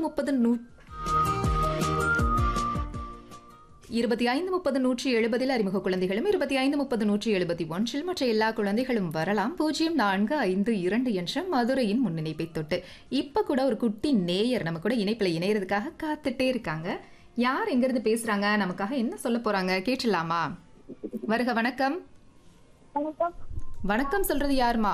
முப்பது நூ இருபத்தி ஐந்து முப்பது நூற்றி எழுபதில் அறிமுக குழந்தைகளும் இருபத்தி ஐந்து முப்பது நூற்றி எழுபத்தி ஒன்றில் மற்ற எல்லா குழந்தைகளும் வரலாம் பூஜ்ஜியம் நான்கு ஐந்து இரண்டு என்ற மதுரையின் முன்னிணைப்பை தொட்டு இப்ப கூட ஒரு குட்டி நேயர் நம்ம கூட இணைப்புல இணையறதுக்காக காத்துட்டே இருக்காங்க யார் எங்கிருந்து பேசுறாங்க நமக்காக என்ன சொல்ல போறாங்க கேட்டுடலாமா வருக வணக்கம் வணக்கம் வணக்கம் சொல்றது யாருமா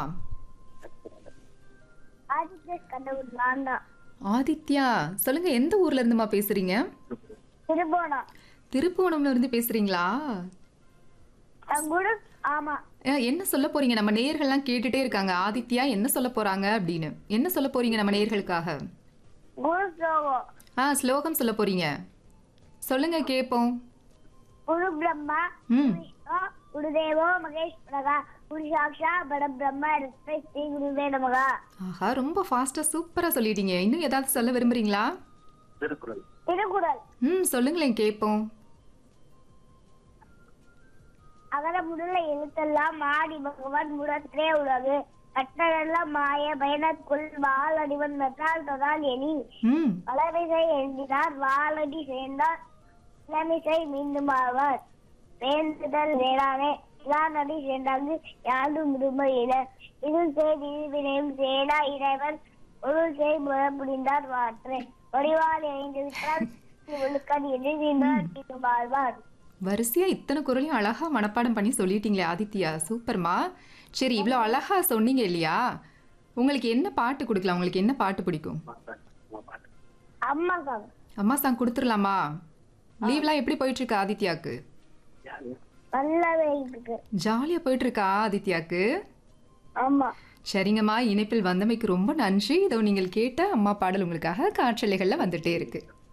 ஆதித்ய கடவுள் நான் தான் ஆதித்யா சொல்லுங்க எந்த ஊர்ல இருந்துமா பேசுறீங்க திருபோணம் திருப்புவனம்ல இருந்து பேசுறீங்களா தங்குடு ஆமா அஹ், என்ன சொல்ல போறீங்க நம்ம நேயர்கள்லாம் கேட்டுட்டே இருக்காங்க ஆதித்யா என்ன சொல்ல போறாங்க அப்படின்னு என்ன சொல்ல போறீங்க நம்ம நேயர்களுக்காக குரு ஸ்லோகம் ஆ ஸ்லோகம் சொல்ல போறீங்க சொல்லுங்க கேட்போம் குரு பிரம்மா ம் விஷ்ணு குருதேவோ மகேஸ்வரகா குரு சாக்ஷா பரபிரம்ம ரிஸ்மை ஸ்ரீ குருவே நமகா ஆஹா ரொம்ப ஃபாஸ்டா சூப்பரா சொல்லிட்டீங்க இன்னும் ஏதாவது சொல்ல விரும்புறீங்களா திருக்குறள் திருக்குறள் ம் சொல்லுங்களேன் கேட்போம் அகர முதல எழுத்தெல்லாம் மாடி பகவான் முடத்தே உலகு கட்டடெல்லாம் மாய பயனற்குள் வாள் அடிவன் மெட்டால் தொடால் எலி ம் வளமிசை எழுதினார் வாழடி சேர்ந்தார் இளமிசை மீண்டும் ஆவார் வேண்டுதல் வேளாணே இளாநடி சேர்ந்தாங்கு யாரும் விரும்புகிற இது செய்தி வினையும் சேடா இறைவன் ஒரு செய் முறை புரிந்தார் வாற்று வடிவால் இணைந்து விட்டால் ஒழுக்கன் எதிர்ந்தார் வாழ்வார் வரிசையா இத்தனை குரலையும் அழகா மனப்பாடம் பண்ணி சொல்லிட்டீங்களே ஆதித்யா சூப்பர்மா சரி இவ்வளோ அழகா சொன்னீங்க இல்லையா உங்களுக்கு என்ன பாட்டு கொடுக்கலாம் உங்களுக்கு என்ன பாட்டு பிடிக்கும் பாட்டு அம்மா சாங் அம்மா சாங் கொடுத்துடலாமா லீவ்லாம் எப்படி போயிட்டு இருக்கு ஆதித்யாக்கு யாரு நல்லாவே இருக்கு ஜாலியா போயிட்டு இருக்கா ஆதித்யாக்கு ஆமா சரிங்கம்மா இணைப்பில் வந்தமைக்கு ரொம்ப நன்றி இதோ நீங்கள் கேட்ட அம்மா பாடல் உங்களுக்காக காற்றலைகள்ல வந்துட்டே இருக்கு